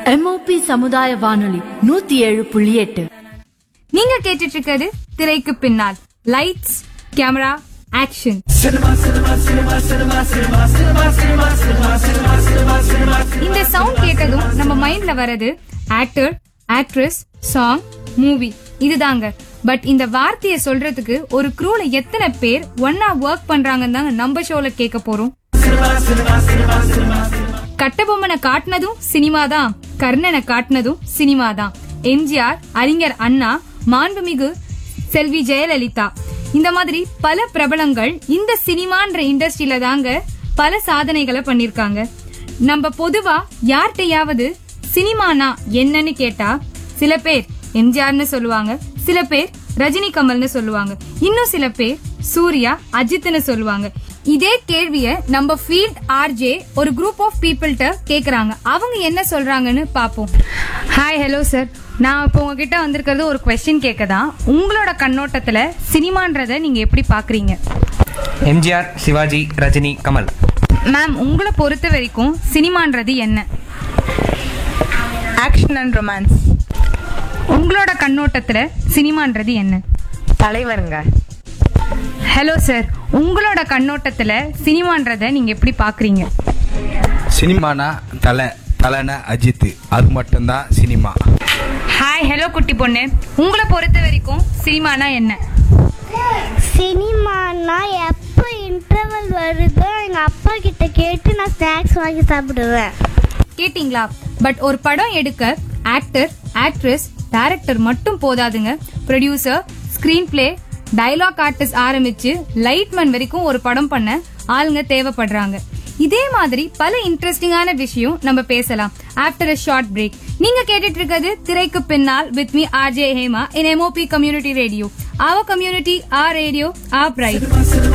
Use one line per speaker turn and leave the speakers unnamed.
MOP சமுதாய வானொலி நூத்தி ஏழு புள்ளி எட்டு
நீங்க கேட்டுட்டு இருக்கிறது திரைக்கு பின்னால் லைட்ஸ் கேமரா ஆக்ஷன் இந்த சவுண்ட் கேட்டதும் நம்ம மைண்ட்ல வர்றது ஆக்டர் ஆக்ட்ரஸ் சாங் மூவி இதுதாங்க பட் இந்த வார்த்தையை சொல்றதுக்கு ஒரு க்ரூல எத்தனை பேர் ஒன்னா ஒர்க் பண்றாங்கன்னு தாங்க நம்ம ஷோல கேட்க போறோம் கட்டபொம்மனை காட்டினதும் சினிமா தான் கர்ணனை காட்டினதும் சினிமா தான் எம்ஜிஆர் அறிஞர் அண்ணா மாண்புமிகு செல்வி ஜெயலலிதா இந்த மாதிரி பல பிரபலங்கள் இந்த சினிமான்ற இண்டஸ்ட்ரியில தாங்க பல சாதனைகளை பண்ணிருக்காங்க நம்ம பொதுவா யார்கிட்டயாவது சினிமானா என்னன்னு கேட்டா சில பேர் எம்ஜிஆர்னு சொல்லுவாங்க சில பேர் ரஜினி கமல்னு சொல்லுவாங்க இன்னும் சில பேர் சூர்யா அஜித்னு சொல்லுவாங்க இதே கேள்விய நம்ம ஃபீல்ட் ஆர்ஜே ஒரு குரூப் ஆஃப் பீப்புள்கிட்ட கேக்குறாங்க அவங்க என்ன சொல்றாங்கன்னு பாப்போம் ஹாய் ஹலோ சார் நான் இப்போ உங்ககிட்ட வந்திருக்கிறது ஒரு கொஸ்டின் கேட்க தான் உங்களோட கண்ணோட்டத்துல சினிமான்றத நீங்க எப்படி பாக்குறீங்க
எம்ஜிஆர் சிவாஜி ரஜினி கமல்
மேம் உங்களை பொறுத்த வரைக்கும் சினிமான்றது என்ன
ஆக்ஷன் அண்ட் ரொமான்ஸ்
உங்களோட கண்ணோட்டத்துல சினிமான்றது என்ன
தலைவருங்க
ஹலோ சார் உங்களோட கண்ணோட்டத்துல சினிமான்றத நீங்க எப்படி பாக்குறீங்க
சினிமானா தலை தலைனா அஜித் அது மட்டும்தான் சினிமா
ஹாய் ஹலோ குட்டி பொண்ணு உங்களை பொறுத்த வரைக்கும் சினிமானா என்ன
சினிமானா எப்போ இன்டர்வல் வருதோ எங்கள் அப்பா கிட்ட கேட்டு நான் ஸ்நாக்ஸ் வாங்கி சாப்பிடுவேன்
கேட்டிங்களா பட் ஒரு படம் எடுக்க ஆக்டர் ஆக்ட்ரஸ் டைரக்டர் மட்டும் போதாதுங்க producer screen play dialogue artist ஆரம்பிச்சு லைட்மேன் வரைக்கும் ஒரு படம் பண்ண ஆளுங்க தேவைப்படுறாங்க இதே மாதிரி பல இன்ட்ரெஸ்டிங்கான விஷயம் நம்ம பேசலாம் ஆஃப்டர் அ ஷார்ட் பிரேக் நீங்க கேட்டுட்டு இருக்கிறது திரைக்கு பின்னால் with me RJ Hema in MOP community radio our community our radio our pride